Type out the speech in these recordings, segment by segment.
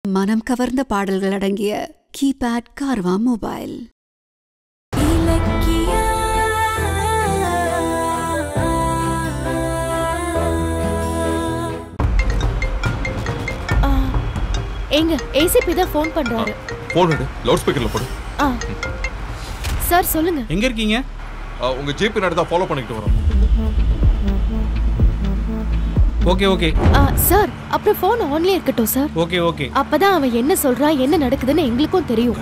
மனம் கவர்ந்த பாடல்கள் அடங்கிய கீபேட் கார்வா மொபைல் ஆ, ஏங்க ஏசிபி தான் ஃபோன் பண்றாரு போன் எடு லவுட் ஸ்பீக்கர்ல போடு ஆ சார் சொல்லுங்க எங்க இருக்கீங்க ஆ, உங்க ஜிபி நடந்தா ஃபாலோ பண்ணிட்டு வரோம் ஓகே ஓகே ஆ, சார் அப்புறம் ஃபோன் ஆன்லயே இருக்கட்டும் சார் ஓகே ஓகே அப்பதான் அவன் என்ன சொல்றான் என்ன நடக்குதுன்னு எங்களுக்கும் தெரியும்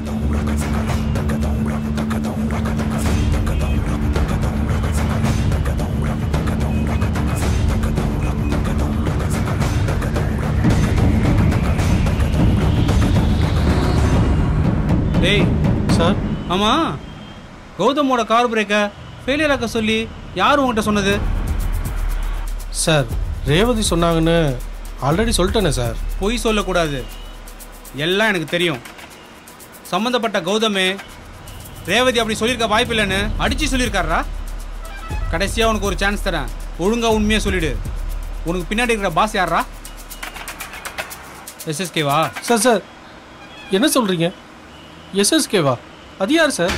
டேய் சார் ஆமா கௌதமோட கார் பிரேக்கை ஃபெயிலியர் ஆக்க சொல்லி யார் உங்ககிட்ட சொன்னது சார் ரேவதி சொன்னாங்கன்னு ஆல்ரெடி சொல்லிட்டேனே சார் பொய் சொல்லக்கூடாது எல்லாம் எனக்கு தெரியும் சம்மந்தப்பட்ட கௌதமே ரேவதி அப்படி சொல்லியிருக்க வாய்ப்பு இல்லைன்னு அடிச்சு சொல்லியிருக்காரா கடைசியாக உனக்கு ஒரு சான்ஸ் தரேன் ஒழுங்கா உண்மையாக சொல்லிடு உனக்கு பின்னாடி இருக்கிற பாஸ் யாரா எஸ்எஸ்கேவா சார் சார் என்ன சொல்கிறீங்க எஸ்எஸ்கேவா அது யார் சார்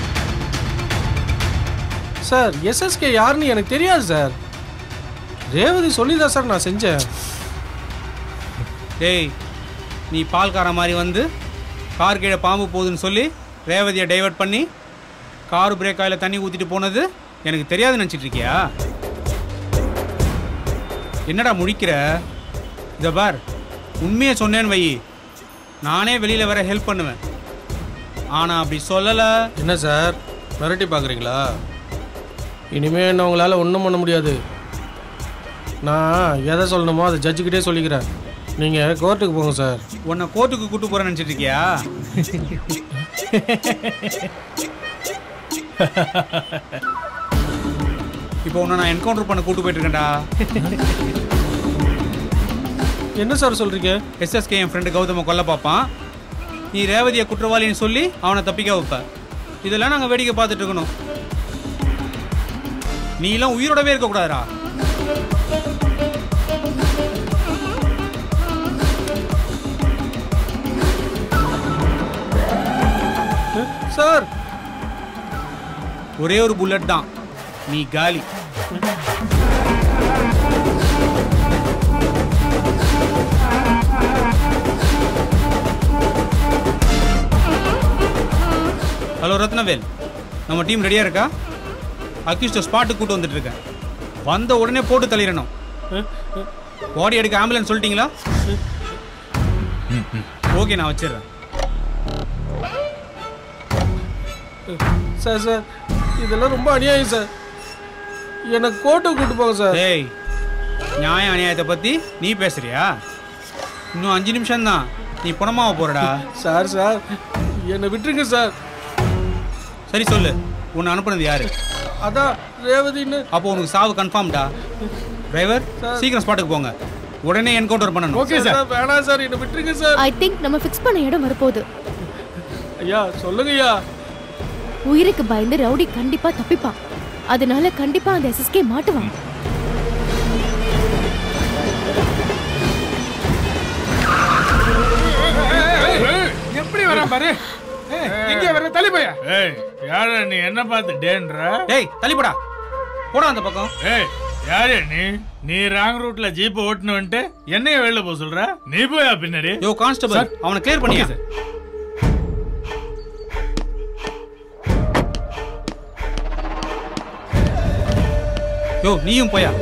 சார் எஸ்எஸ்கே யாருன்னு எனக்கு தெரியாது சார் ரேவதி சொல்லி தான் சார் நான் செஞ்சேன் டேய் நீ பால்கார மாதிரி வந்து கார் கீழே பாம்பு போகுதுன்னு சொல்லி ரேவதியை டைவர்ட் பண்ணி கார் பிரேக் ஆயில் தண்ணி ஊற்றிட்டு போனது எனக்கு தெரியாதுன்னு நினச்சிட்டு இருக்கியா என்னடா முழிக்கிற இதை பார் உண்மையை சொன்னேன்னு வை நானே வெளியில் வர ஹெல்ப் பண்ணுவேன் ஆனால் அப்படி சொல்லலை என்ன சார் மிரட்டி பார்க்குறீங்களா இனிமே என்ன உங்களால் ஒன்றும் பண்ண முடியாது நான் எதை சொல்லணுமோ அதை ஜட்ஜுக்கிட்டே சொல்லிக்கிறேன் நீங்கள் கோர்ட்டுக்கு போங்க சார் உன்னை கோர்ட்டுக்கு கூட்டு போகிறேன்னு நினச்சிட்டு இருக்கியா இப்போ உன்னை நான் என்கவுண்டர் பண்ண கூட்டு போயிட்டு இருக்கேன்டா என்ன சார் சொல்கிறீங்க எஸ்எஸ்கே என் ஃப்ரெண்டு கௌதம கொல்ல பார்ப்பான் நீ ரேவதியை குற்றவாளின்னு சொல்லி அவனை தப்பிக்க வைப்ப இதெல்லாம் நாங்கள் வேடிக்கை பார்த்துட்டு இருக்கணும் நீ எல்லாம் உயிரோடவே இருக்கக்கூடாதுடா சார் ஒரே ஒரு புல்லட் தான் நீ காலி ஹலோ ரத்னவேல் நம்ம டீம் ரெடியாக இருக்கா அக்யூஸ்ட ஸ்பாட்டுக்கு கூட்டு வந்துட்டு இருக்கேன் வந்த உடனே போட்டு தள்ளிடணும் பாடி எடுக்க ஆம்புலன்ஸ் சொல்லிட்டீங்களா ஓகே நான் வச்சிடுறேன் சார் சார் இதெல்லாம் ரொம்ப அநியாயம் சார் என்னை கோர்ட்டுக்கு கூட்டு போங்க சார் டேய் நியாய அநியாயத்தை பத்தி நீ பேசுறியா இன்னும் அஞ்சு நிமிஷம் தான் நீ புனமாவ போறடா சார் சார் என்னை விட்டுருங்க சார் சரி சொல்லு உன்னை அனுப்புனது யாரு அதான் ரேவதின்னு அப்போ உனக்கு சாவு கன்ஃபார்ம்டா டிரைவர் சீக்கிரம் ஸ்பாட்டுக்கு போங்க உடனே என்கவுண்டர் பண்ணணும் ஓகே சார் வேணாம் சார் என்னை விட்டுருங்க சார் ஐ திங்க் நம்ம ஃபிக்ஸ் பண்ண இடம் வரப்போகுது ஐயா சொல்லுங்க ஐயா உயிருக்கு பயந்து ரவுடி கண்டிப்பா தப்பிப்பான் அதனால கண்டிப்பா அந்த எஸ்எஸ்கே மாட்டுவான் எப்படி வரான் பாரு எங்க வர தலைப்பையா ஏய் யார நீ என்ன பார்த்து டேன்ற டேய் தள்ளிப்படா போடா அந்த பக்கம் ஏய் யாரு நீ நீ ராங் ரூட்ல ஜீப் ஓட்டுன்னு வந்துட்டு என்னைய வெளில போக சொல்ற நீ போயா பின்னாடி யோ கான்ஸ்டபிள் அவனை கிளியர் பண்ணியா யோ நீயும் போயா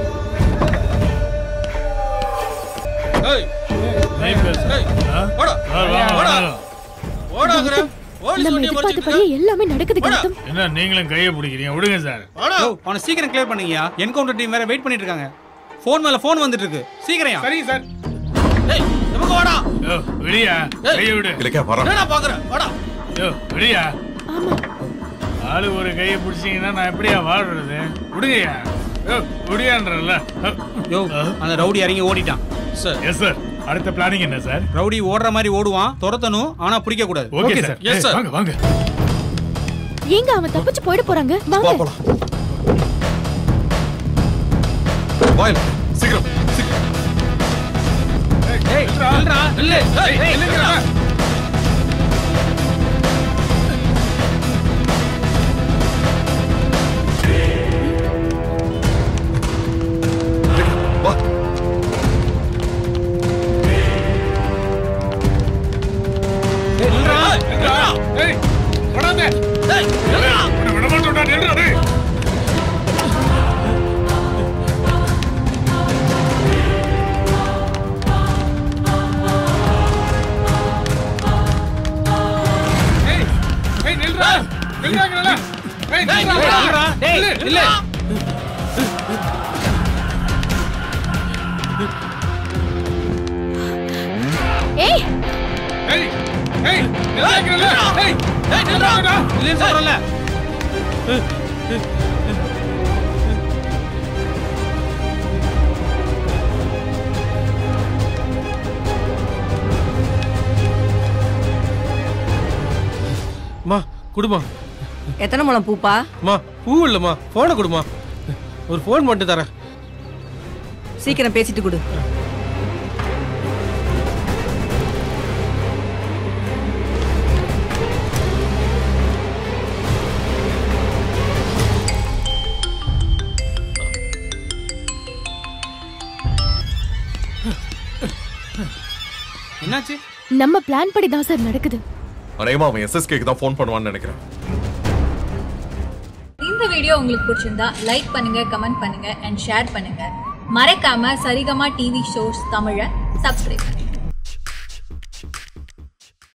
ஏய் நீ பேசு ஆ? வாடா வா, வா, வா, வாடா. வா. ஓடாங்கற ஓடி நம்ம சொல்லி எதிர்பார்த்தபடியே எல்லாமே நடக்குது கௌதம் என்ன நீங்களும் கையை பிடிக்கிறீங்க விடுங்க சார் வாடா யோ அவனை சீக்கிரம் கிளியர் பண்ணுங்கயா என்கவுண்டர் டீம் வேற வெயிட் பண்ணிட்டு இருக்காங்க ஃபோன் மேல ஃபோன் வந்துட்டு இருக்கு சீக்கிரம் சரிங்க சார் ஏய் நமக்கு வாடா யோ விடியா கையை விடு இல்லக்கா வர என்னடா பாக்குற வாடா யோ விடியா ஆமா ஆளு ஒரு கையை பிடிச்சீங்கன்னா நான் எப்படியா வாழ்றது விடுங்கய்யா யோ விடியான்றல யோ அந்த ரவுடி இறங்கி ஓடிட்டான் சார் எஸ் சார் அடுத்த பிளானிங் என்ன சார் ரவுடி ஓடுற மாதிரி ஓடுவான் துரத்தணும் ஆனா பிடிக்க கூடாது ஓகே சார் Yes, sir. வாங்க வாங்க ஏங்க அவன் தப்பிச்சு போயிட போறாங்க வா வாங்க போலாம் வாயில் சீக்கிரம் சீக்கிரம் ஏய் நில்றா நில்லு ஏய், ஏய், நில்லுங்கடா. ஓடா ஏய் ஓடாத டேய் நில்லுடா உன்னை விட மாட்டேன்டா நில்றா டேய் ஏய் ஏய் நில்றா நில்றாங்கடா ஏய் நில்றா நில்றா, டேய், நில்லு. ஏய் ஏய் ஏய் நில்றாங்கடா ஏய் ஏய் நில்றாங்கடா இல்லைன்னு சொல்றேன்ல மா குடுமா எத்தனை முளம் பூப்பா மா பூ இல்லைம்மா ஃபோனை கொடுமா ஒரு ஃபோன் மட்டும் தரேன் சீக்கிரம் பேசிட்டு கொடு என்னாச்சு நம்ம பிளான் படி தான் சார் நடக்குது அநேகமா அவன் எஸ்எஸ்கேக்கு தான் ஃபோன் பண்ணுவான்னு நினைக்கிறேன் இந்த வீடியோ உங்களுக்கு பிடிச்சிருந்தா லைக் பண்ணுங்க கமெண்ட் பண்ணுங்க அண்ட் ஷேர் பண்ணுங்க மறக்காம சரிகமா டிவி ஷோஸ் தமிழை சப்ஸ்கிரைப் பண்ணுங்க